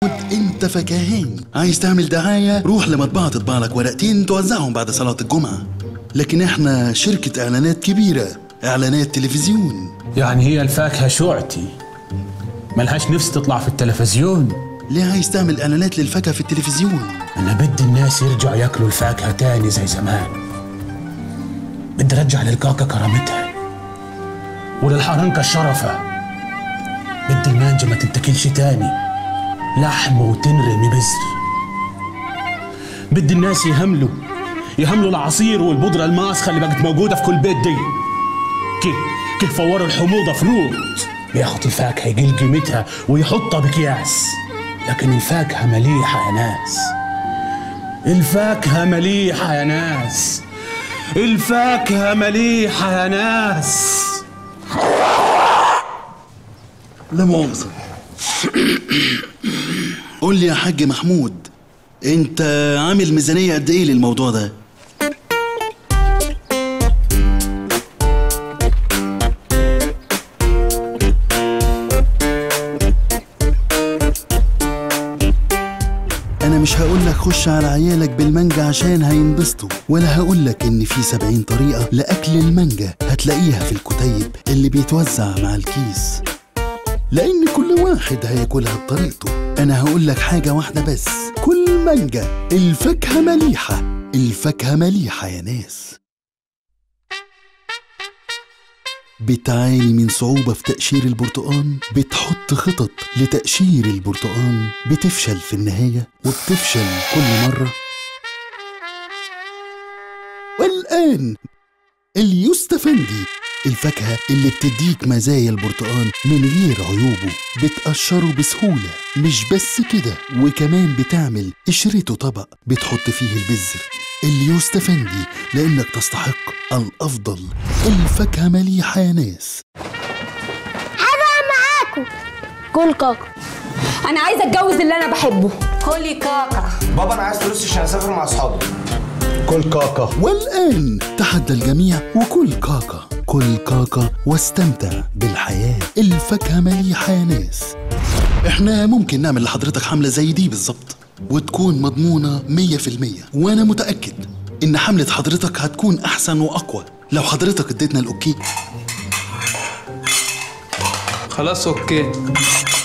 انت فكاهين عايز تعمل دعاية روح لمطبعة تطبع لك ورقتين توزعهم بعد صلاة الجمعة لكن احنا شركة اعلانات كبيرة اعلانات تلفزيون يعني هي الفاكهة شعتي ملهاش نفس تطلع في التلفزيون ليه عايز تعمل اعلانات للفاكهة في التلفزيون أنا بدي الناس يرجعوا ياكلوا الفاكهة تاني زي زمان بدي أرجع للكاكا كرامتها وللحرنكة الشرفة بدي المانجا ما تتاكلش تاني لحم وتنرمي بذر بدي الناس يهملوا يهملوا العصير والبودرة الماسخة اللي بقت موجودة في كل بيت دي كيف كيف فوروا الحموضة فروت بياخد الفاكهة يقل قيمتها ويحطها بأكياس لكن الفاكهة مليحة يا ناس الفاكهة مليحة يا ناس الفاكهة مليحة يا ناس لا مؤاخذة قول لي يا حاج محمود انت عامل ميزانية قد ايه للموضوع ده انا مش هقول لك خش على عيالك بالمانجا عشان هينبسطوا ولا هقول لك ان في سبعين طريقة لاكل المانجا هتلاقيها في الكتيب اللي بيتوزع مع الكيس لان كل واحد هياكلها بطريقته انا هقول لك حاجة واحدة بس كل مانجا الفاكهة مليحة الفاكهة مليحة يا ناس بتعاني من صعوبة في تقشير البرتقان بتحط خطط لتقشير البرتقان بتفشل في النهاية وبتفشل كل مرة والآن اليوستفندي الفاكهة اللي بتديك مزايا البرتقان من غير عيوبه بتقشره بسهولة مش بس كده وكمان بتعمل قشرته طبق بتحط فيه البذر اليوستفندي لأنك تستحق الأفضل الفاكهة مليحة يا ناس كل كاكا انا عايزه اتجوز اللي انا بحبه كلي كاكا بابا انا عايز فلوس عشان اسافر مع اصحابي كل كاكا والآن تحدى الجميع وكل كاكا كل كاكا واستمتع بالحياة الفاكهة مليحة يا ناس احنا ممكن نعمل لحضرتك حملة زي دي بالظبط وتكون مضمونة مية في المية وانا متأكد ان حملة حضرتك هتكون احسن واقوى لو حضرتك اديتنا الاوكي خلاص اوكي